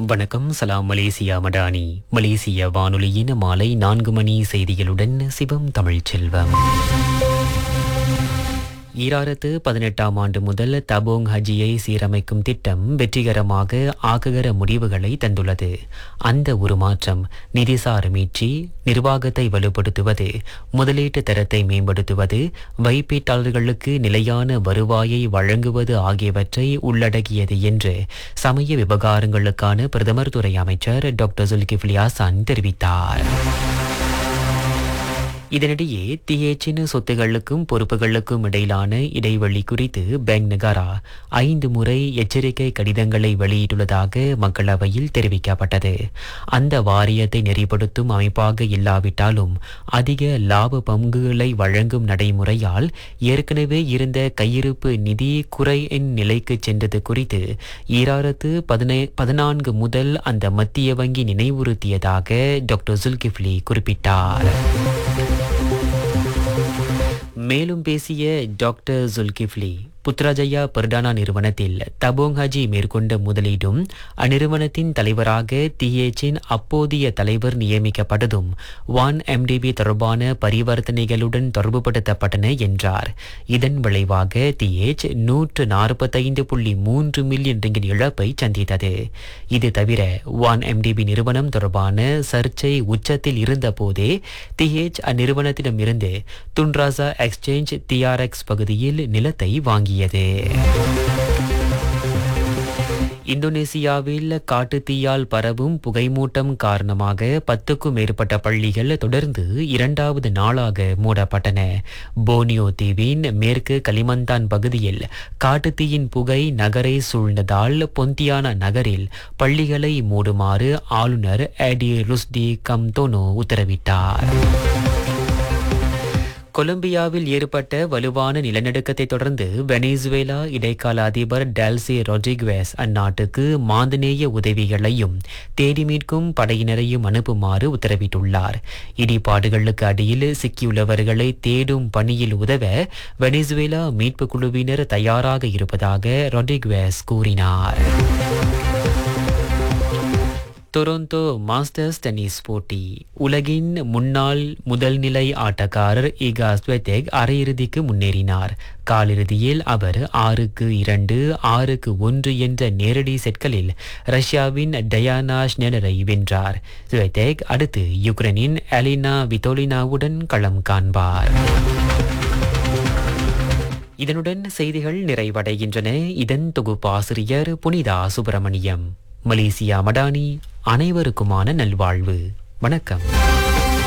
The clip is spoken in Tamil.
வணக்கம் சலாம் மலேசியா மடானி மலேசிய வானொலியின் மாலை நான்கு மணி செய்திகளுடன் சிவம் தமிழ்ச்செல்வம் ஈராயிரத்து பதினெட்டாம் ஆண்டு முதல் தபோங் ஹஜியை சீரமைக்கும் திட்டம் வெற்றிகரமாக ஆக்ககர முடிவுகளை தந்துள்ளது அந்த உருமாற்றம் நிதிசார் மீட்சி நிர்வாகத்தை வலுப்படுத்துவது முதலீட்டு தரத்தை மேம்படுத்துவது வைப்பீட்டாளர்களுக்கு நிலையான வருவாயை வழங்குவது ஆகியவற்றை உள்ளடக்கியது என்று சமய விவகாரங்களுக்கான பிரதமர் துறை அமைச்சர் டாக்டர் சுல்கிஃப்லி ஹாசான் தெரிவித்தார் இதனிடையே தியேச்சின் சொத்துகளுக்கும் பொறுப்புகளுக்கும் இடையிலான இடைவெளி குறித்து பேங்க் நகாரா ஐந்து முறை எச்சரிக்கை கடிதங்களை வெளியிட்டுள்ளதாக மக்களவையில் தெரிவிக்கப்பட்டது அந்த வாரியத்தை நெறிப்படுத்தும் அமைப்பாக இல்லாவிட்டாலும் அதிக லாப பங்குகளை வழங்கும் நடைமுறையால் ஏற்கனவே இருந்த கையிருப்பு நிதி குறை எண் நிலைக்கு சென்றது குறித்து ஈராயிரத்து பதினே பதினான்கு முதல் அந்த மத்திய வங்கி நினைவுறுத்தியதாக டாக்டர் சுல்கிஃப்லி குறிப்பிட்டார் மேலும் பேசிய டாக்டர் ஜுல்கிஃப்லி புத்ராஜயா பர்டானா நிறுவனத்தில் தபோங் ஹஜி மேற்கொண்ட முதலீடும் அந்நிறுவனத்தின் தலைவராக தியேச்சின் அப்போதைய தலைவர் நியமிக்கப்பட்டதும் வான் எம்டிபி தொடர்பான பரிவர்த்தனைகளுடன் தொடர்புபடுத்தப்பட்டன என்றார் இதன் விளைவாக தியேச் நூற்று நாற்பத்தைந்து புள்ளி மூன்று மில்லியன் ரிங்கின் இழப்பை சந்தித்தது இது தவிர வான் எம்டிபி நிறுவனம் தொடர்பான சர்ச்சை உச்சத்தில் இருந்தபோதே தியேச் அந்நிறுவனத்திடமிருந்து துன்ராசா எக்ஸ்சேஞ்ச் டிஆர்எக்ஸ் பகுதியில் நிலத்தை வாங்கியது இந்தோனேசியாவில் காட்டுத்தீயால் பரவும் புகைமூட்டம் காரணமாக பத்துக்கும் மேற்பட்ட பள்ளிகள் தொடர்ந்து இரண்டாவது நாளாக மூடப்பட்டன போனியோ தீவின் மேற்கு கலிமந்தான் பகுதியில் காட்டுத்தீயின் புகை நகரை சூழ்ந்ததால் பொந்தியானா நகரில் பள்ளிகளை மூடுமாறு ஆளுநர் எடி ருஸ்டி கம்தோனோ உத்தரவிட்டார் கொலம்பியாவில் ஏற்பட்ட வலுவான நிலநடுக்கத்தை தொடர்ந்து வெனிசுவேலா இடைக்கால அதிபர் டெல்சி ரொட்ரிகுவேஸ் அந்நாட்டுக்கு மாந்தநேய உதவிகளையும் தேடி மீட்கும் படையினரையும் அனுப்புமாறு உத்தரவிட்டுள்ளார் இடிபாடுகளுக்கு அடியில் சிக்கியுள்ளவர்களை தேடும் பணியில் உதவ வெனிசுவேலா மீட்பு குழுவினர் தயாராக இருப்பதாக ரொட்ரிகுவேஸ் கூறினார் டொரண்டோ மாஸ்டர்ஸ் டென்னிஸ் போட்டி உலகின் முன்னாள் முதல்நிலை ஆட்டக்காரர் ஈகா ஸ்வெத்தெக் அரையிறுதிக்கு முன்னேறினார் காலிறுதியில் அவர் ஆறுக்கு இரண்டு ஆறுக்கு ஒன்று என்ற நேரடி செட்களில் ரஷ்யாவின் டயானா ஷ்னெனரை வென்றார் ஸ்வெத்தெக் அடுத்து யுக்ரைனின் அலினா வித்தோலினாவுடன் களம் காண்பார் இதனுடன் செய்திகள் நிறைவடைகின்றன இதன் தொகுப்பாசிரியர் புனிதா சுப்பிரமணியம் மலேசியா மடானி அனைவருக்குமான நல்வாழ்வு வணக்கம்